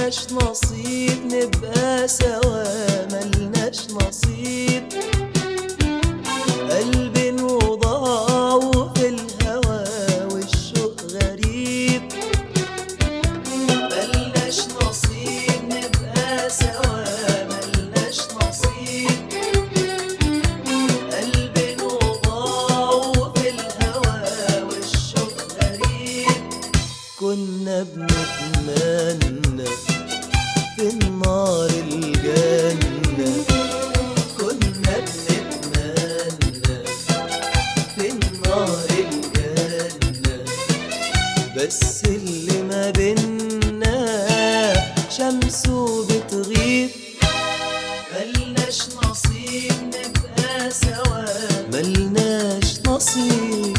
ملناش نصيب نبقى سوا ملناش نصيب قلبي وضاع وفي الهوى والشوق غريب ملناش نصيب نبقى سوا ملناش نصيب قلبي وضاع وفي الهوى والشوق غريب كنا بنتمنى في النار الجنة كنا بنتمنى في النار الجنة بس اللي ما بينا شمسه بتغيب ملناش نصيب نبقى سوا ملناش نصيب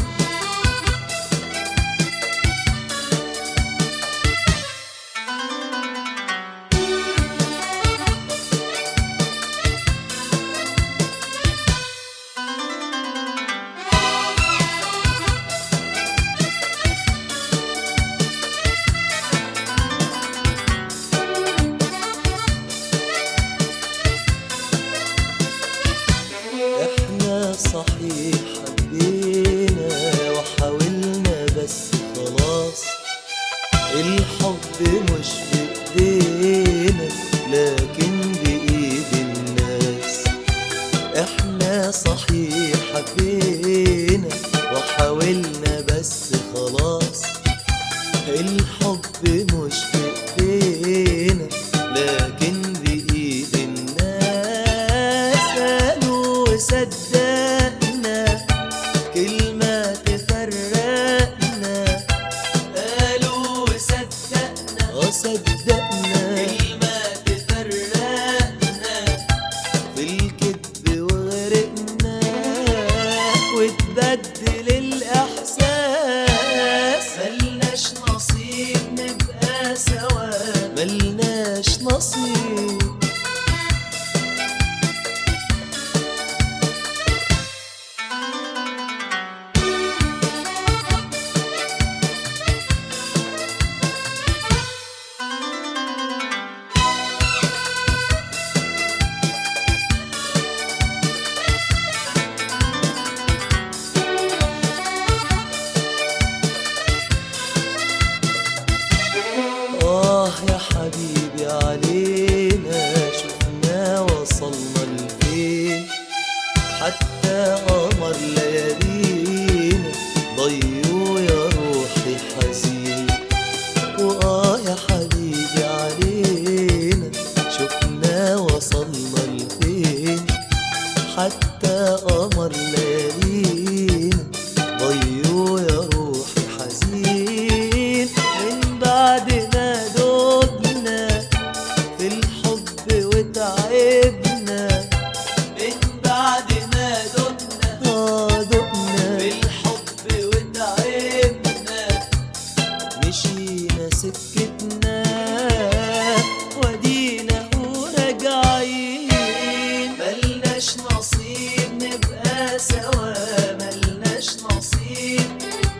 احنا صحيح حبينا وحاولنا بس خلاص الحب مش بايدينا لكن بايد الناس احنا صحيح حبينا وحاولنا بس خلاص الحب مش بايدينا لكن بايد الناس قالوا وصدقنا كلمة تفرقنا قالوا وصدقنا وصدقنا كلمة تفرقنا في الكذب وغرقنا وتبدل الإحساس ملناش نصيب نبقى سوا ملناش نصيب آه يا حبيبي علينا شفنا وصلنا لفين حتى قمر ليالينا ضيوا يا روحي حزين وآه يا حبيبي علينا شفنا وصلنا لفين حتى قمر ليالينا ضيوا يا روحي حزين من بعد ما دبنا في الحب وتعبنا من بعد ما دبنا اه دبنا في الحب وتعبنا مشينا سكتنا ودينا وراجعين ملناش نصيب نبقى سوا ملناش نصيب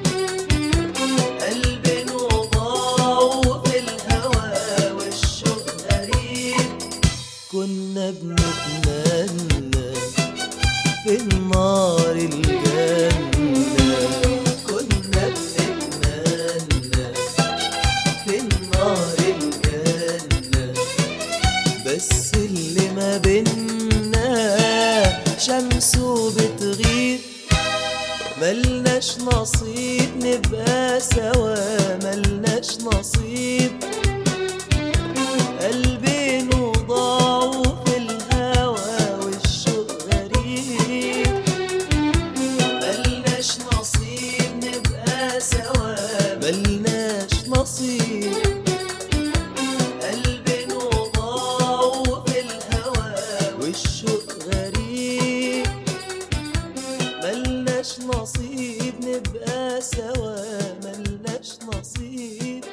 قلبي وضاع وفي الهوى والشوق غريب كنا بنتمنى في النار الجنة كنا بنتمنى في النار الجنة بس اللي ما بينا شمسه بتغيب ملناش نصيب نبقى سوا ملناش نصيب قلبين وضاعوا في الهوى والشوق غريب ملناش نصيب نبقى سوا ملناش نصيب قلبين وضاعوا في الهوى والشوق غريب ملناش نصيب نبقى سوا ملناش نصيب